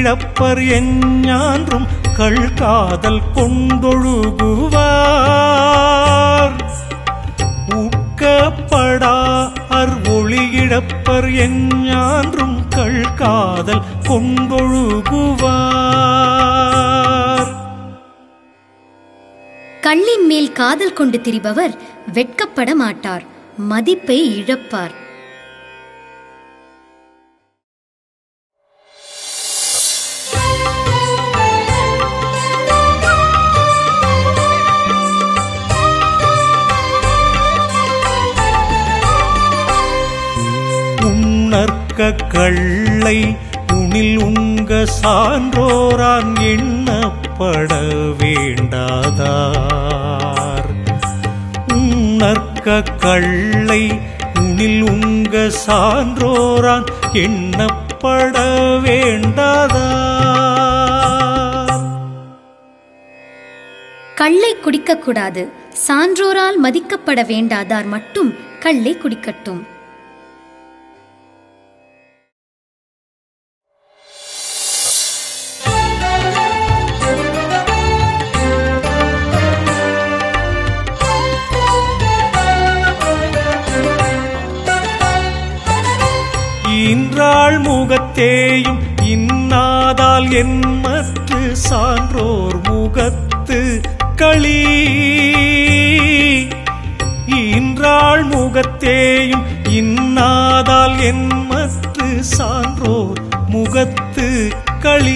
இழப்பர் எஞ்ஞான்றும் கள் காதல் கொண்டொழுகுவார் ஊக்கப்படா அர் ஒளி இழப்பர் எஞ்ஞான்றும் கள் காதல் கொண்டொழுகுவார் கள்ளின் மேல் காதல் கொண்டு திரிபவர் வெட்கப்பட மாட்டார் மதிப்பை இழப்பார் உன்னற்க கள்ளை உணில் உங்க சான்றோரான் எண்ணப்பட வேண்டாதார் உன்னற்க கள்ளை உணில் உங்க சான்றோரான் எண்ணப்பட வேண்டாதார் கள்ளை குடிக்கக்கூடாது சான்றோரால் மதிக்கப்பட வேண்டாதார் மட்டும் கள்ளை குடிக்கட்டும் ஈன்றாள் முகத்தேயும் இன்னாதால் என் மற்ற சான்றோர் முகத்து களி ஈன்றாள் முகத்தேயும் இன்னாதால் என் மற்ற சான்றோர் முகத்து களி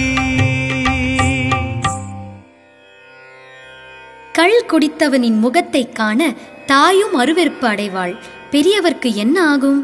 கள் குடித்தவனின் முகத்தைக் காண தாயும் அருவெறுப்பு அடைவாள் பெரியவர்க்கு என்ன ஆகும்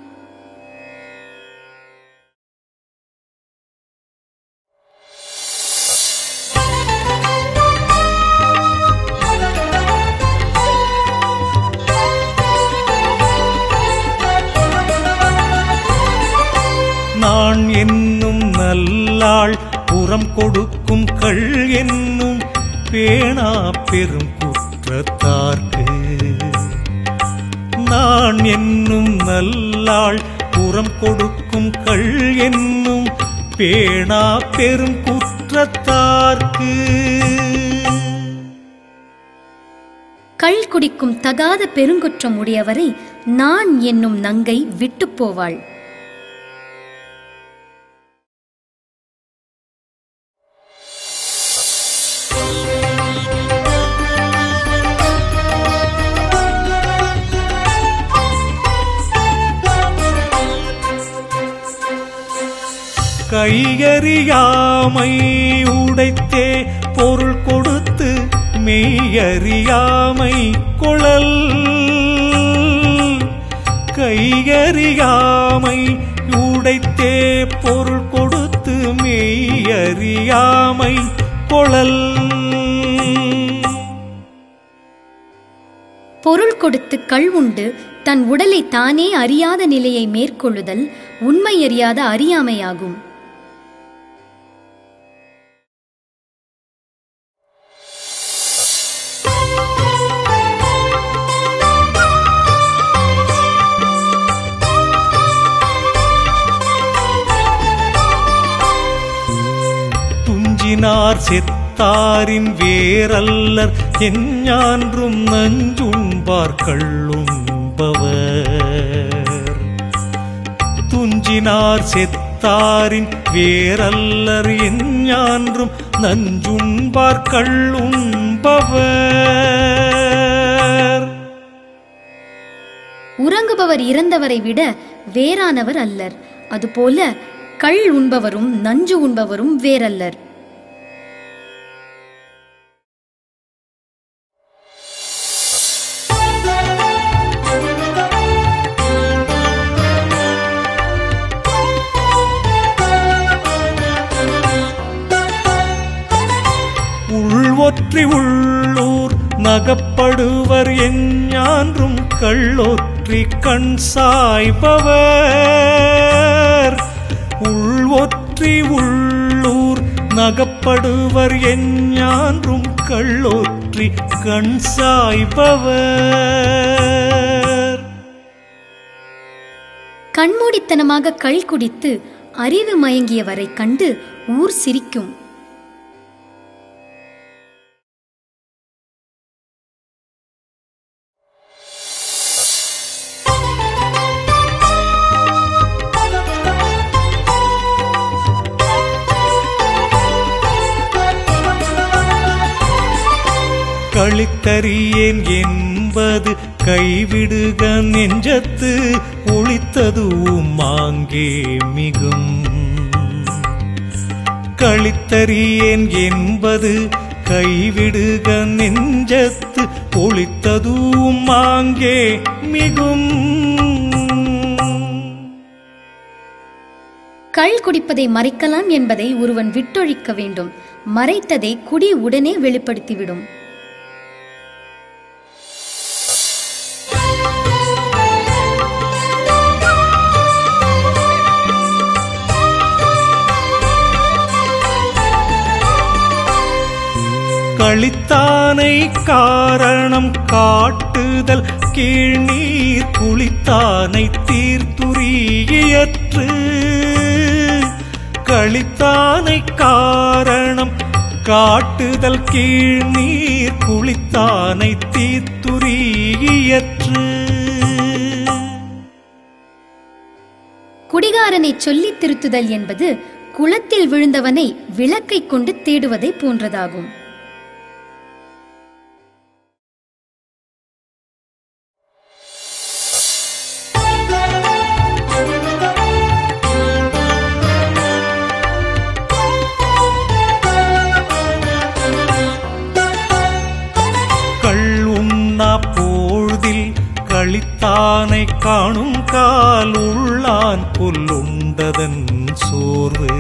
நான் என்னும் நல்லாள் புறம் கொடுக்கும் கள் என்னும் பேணா பெரும் குற்றத்தார்க்கு நான் என்னும் நல்லாள் புறம் கொடுக்கும் கள் என்னும் பேணா பெரும் குற்றத்தார்க்கு கள் குடிக்கும் தகாத பெருங்குற்றம் உடையவரை நான் என்னும் நங்கை விட்டுப் போவாள் கையறியாமை உடைத்தே பொருள் கொடுத்து மெய்யறியாமை கொளல் கையறியாமை உடைத்தே பொருள் கொடுத்து மெய்யறியாமை கொளல் பொருள் கொடுத்து கள் உண்டு தன் உடலை தானே அறியாத நிலையை மேற்கொள்ளுதல் உண்மை அறியாத அறியாமையாகும் துஞ்சினார் செத்தாரின் வேரல்லர் எஞ்ஞான்றும் நஞ்சுண்பார் கள்ளுண்பவர் துஞ்சினார் செத்தாரின் வேரல்லர் எஞ்ஞான்றும் நஞ்சுண்பார் கள்ளுண்பவர் உறங்குபவர் இறந்தவரை விட வேறானவர் அல்லர் அதுபோல கள் உண்பவரும் நஞ்சு உண்பவரும் வேறல்லர் உள்வொற்றி உள்ளூர் நகப்படுவர் எஞ்ஞான்றும் கள்ளொற்றி கண் சாய்பவர் உள்வொற்றி உள்ளூர் நகப்படுவர் எஞ்ஞான்றும் கள்ளொற்றி கண் சாய்பவர் கண்மூடித்தனமாக கள் குடித்து அறிவு மயங்கியவரை கண்டு ஊர் சிரிக்கும் களித்தறியேன் என்பது கைவிடுக நெஞ்சத்து ஒளித்ததுவும் ஆங்கே மிகும் களித்தறியேன் என்பது கைவிடுக நெஞ்சத்து ஒளித்ததுவும் ஆங்கே மிகும் கள் குடிப்பதை மறைக்கலாம் என்பதை ஒருவன் விட்டொழிக்க வேண்டும் மறைத்ததை குடி உடனே வெளிப்படுத்திவிடும் களித்தானை காரணம் காட்டுதல் கீழ்நீர் குளித்தானை தீர்த்துரியற்று களித்தானை காரணம் காட்டுதல் கீழ்நீர் குளித்தானை தீர்த்துரியற்று குடிகாரனைச் சொல்லித் திருத்துதல் என்பது குளத்தில் விழுந்தவனை விளக்கைக் கொண்டு தேடுவதை போன்றதாகும் கள் உண்ணா பொழுதில் களித்தானை காணும் கால் உள்ளான் புல்லுண்டதன் சோர்வு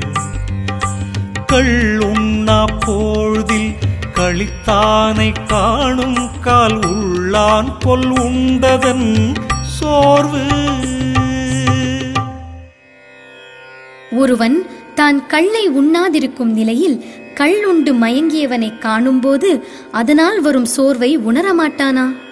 கள் உண்ணா பொழுதில் களித்தானை காணும் கால் உள்ளான் பொல் உண்டதன் சோர்வு ஒருவன் தான் கள்ளை உண்ணாதிருக்கும் நிலையில் கள் உண்டு மயங்கியவனை காணும்போது அதனால் வரும் சோர்வை உணரமாட்டானா